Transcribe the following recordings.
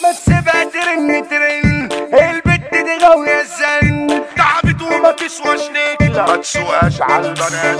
ما تسيبها ترن ترن البت دي غاوية الزن تعبت وما تسواش نجلة ما تسواش على البنات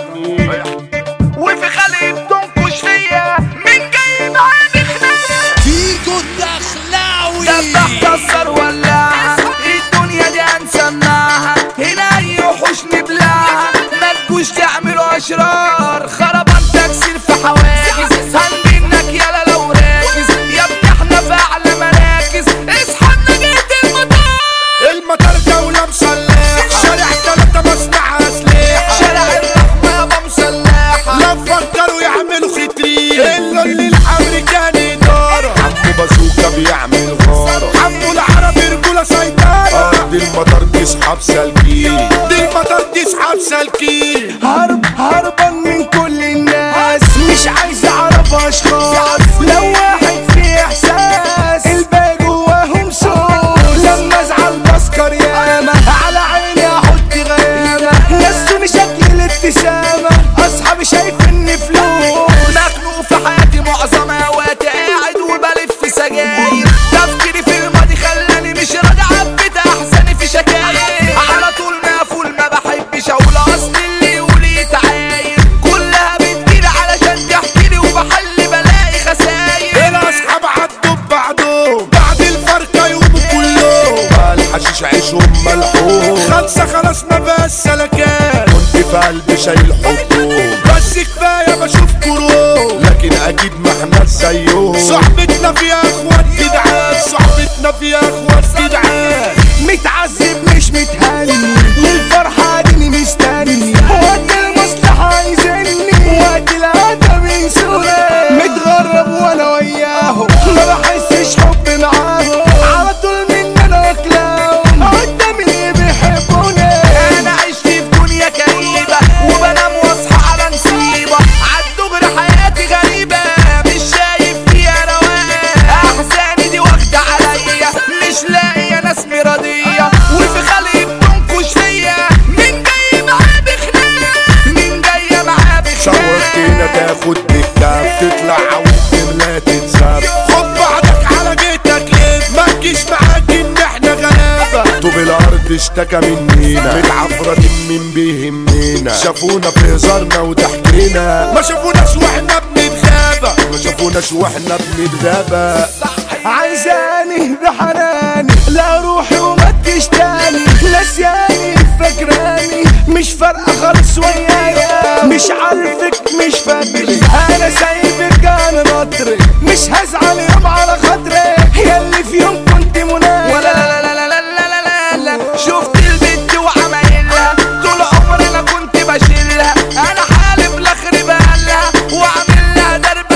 وفي خليج تنكش فيا من جاي معاه بخناق فيكو الدخلاوي دبح كسر ولاعة الدنيا دي هنسمعها هنا اي وحوش نبلعها ما تجوش تعملوا اشرار خربان تكسير في حواجز هنجنك يالا لو راكز يا ابني احنا في اعلى مراكز اصحى نجيت المطار المطار جولة مسلحة شارع تلاتة مصنع أسلحة شارع الرحمة يابا مسلحة لو فكروا يعملوا خترين إلا اللي الأمريكاني إدارة عمو بازوكا بيعمل غارة عمو العربي رجولة سيطرة دي المطار تسحب سالكين دي المطار تسحب سالكين هرب هربان من كل الناس مش عايز اعرف اشخاص لو واحد في احساس الباقي جواهم صوت لما ازعل بسكر ياما على عيني احط غيامة نسوني شكل الابتسامة اصحابي شايف اني فلوس مخنوق في حياتي معظم اوقاتي قاعد وبلف سجاير تفكيري في الماضي خلاني مش راضي عبيت احزاني في شكاير على طول مقفول ما بحبش اقول اصل اللي يقول يتعاير كلها بتجيلي علشان تحكيلي وبحل بلاقي خساير الأصحاب عدوا ببعضهم بعد الفرقة يقوموا كلهم الحشيش عيشهم ملحوم خمسة خلاص ما بقاش سلكان كنت في قلبي شايل حبهم بس كفاية بشوف كروب لكن أكيد ما احنا زيهم صحبتنا فيها اخوات جدعان صحبتنا فيها اخوات جدعان متعذب مش متهني للفرحة دي مستني وقت المصلحة عايزني وقت العادة بينسوني متغرب وانا وياهم ما بحسش حب معاهم على طول مننا واكلاهم قدام اللي بيحبوني انا عشت في دنيا كئيبة وبنام واصحى على نصيبة عالدغري حياتي غريبة مش شايف فيها رواق احزاني دي واخدة عليا مش لاقية ناس مرضية وفي خلق بتنكش فيا مين جاي معاه بخناق مين جاية معاه شورتينا بخناق تاخد بالكاف تطلع عاوز لا تتساب خد بعضك على جيتك ليه ما تجيش معاك ان احنا غلابة طوب الارض اشتكى مننا متعفرة مين بيهمنا شافونا في هزارنا وضحكنا ما شافوناش واحنا بنتغابى ما شافوناش واحنا بنتغابى عايزاني بحناني لا روحي وما تجيش تاني نسياني فاكراني مش فارقة خالص ويايا مش عارفك مش فاكرك انا سايبك انا بطري مش هزعل يوم على خاطرك ياللي في يوم كنت منايا ولا لا لا لا لا لا لا لا لا شفت البنت وعمايلها طول عمري انا كنت بشيلها انا حالف لاخر بقالها واعمل لها درب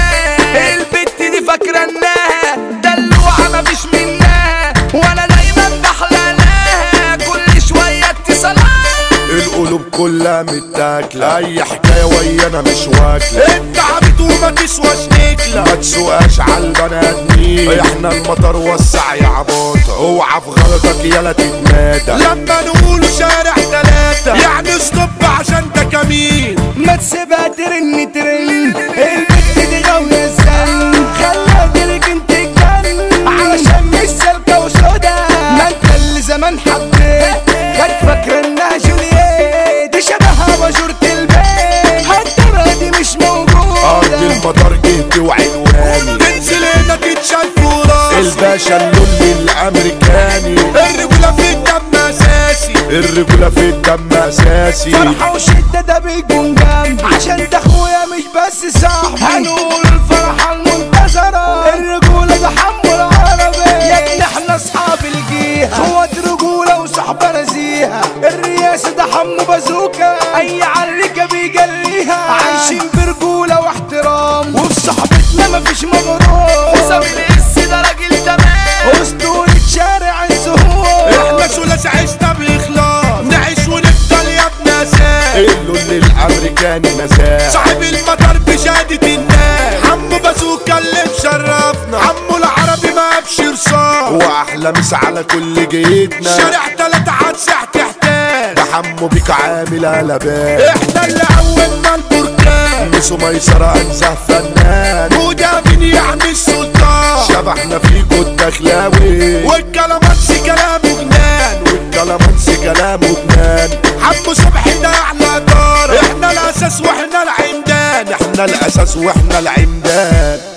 كلام البت دي فاكره انها دلوعه مفيش منها وانا دايما بحلالها كل شويه اتصالات القلوب كلها متاكلة أي حكاية ويانا مش واكلة أنت عبيط وما تسواش نكلة ما تسواش عالبني آدمين احنا المطر وسع يا عباطة اوعى في غلطك يالا تتمادى لما نقول شارع تلاتة يعني ستوب عشان ده كمين ما تسيبها ترن ترن البت دي غاوية الزن خليها تركن تتجن علشان مش سالكة وسودا ما انت اللي زمان حبيت كانت فاكرة انها جولييت دي شبهها باجورة البيت حتى دي مش أرض موجودة المطر جهتي وعنواني تنزل هنا تتشال فورا الباشا اللولي الأمريكاني الرجولة في الدم أساسي الرجولة في الدم أساسي فرحة وشدة ده بيكون جنبي عشان ده اخويا مش بس صاحبي هنقول الفرحة المنتظرة الرجولة ده حمو العربي يا ابني احنا اصحاب الجيهة خوات رجولة وصحبة نزيهة الرياسة ده حمو بازوكا اي عركة بيجريها عايشين برجولة واحترام وفي صحبتنا مفيش مغرور حسام القس ده راجل تمام اسطورة شارع الزهور احنا ثلاث عشنا بالاخلاص نعيش ونفضل يا ابن اساس اللون الامريكاني نزاهه صاحب المطر بشهاده الناس عمو بازوكا اللي مشرفنا عمو العربي ما ابشر صار واحلى مسا على كل جيتنا شارع تلاتة هتسح تحتاج ده حمو بيك عامل قلبان احنا اللي عودنا البركان ميسو ميسرة انزه فنان وده مين يعني السلطان شبحنا فيكو الدخلاوي والكلامانسي كلامه جنان والكلامانسي كلامه جنان حمو صبحي ده احلى دار احنا الاساس واحنا العمدان احنا الاساس واحنا العمدان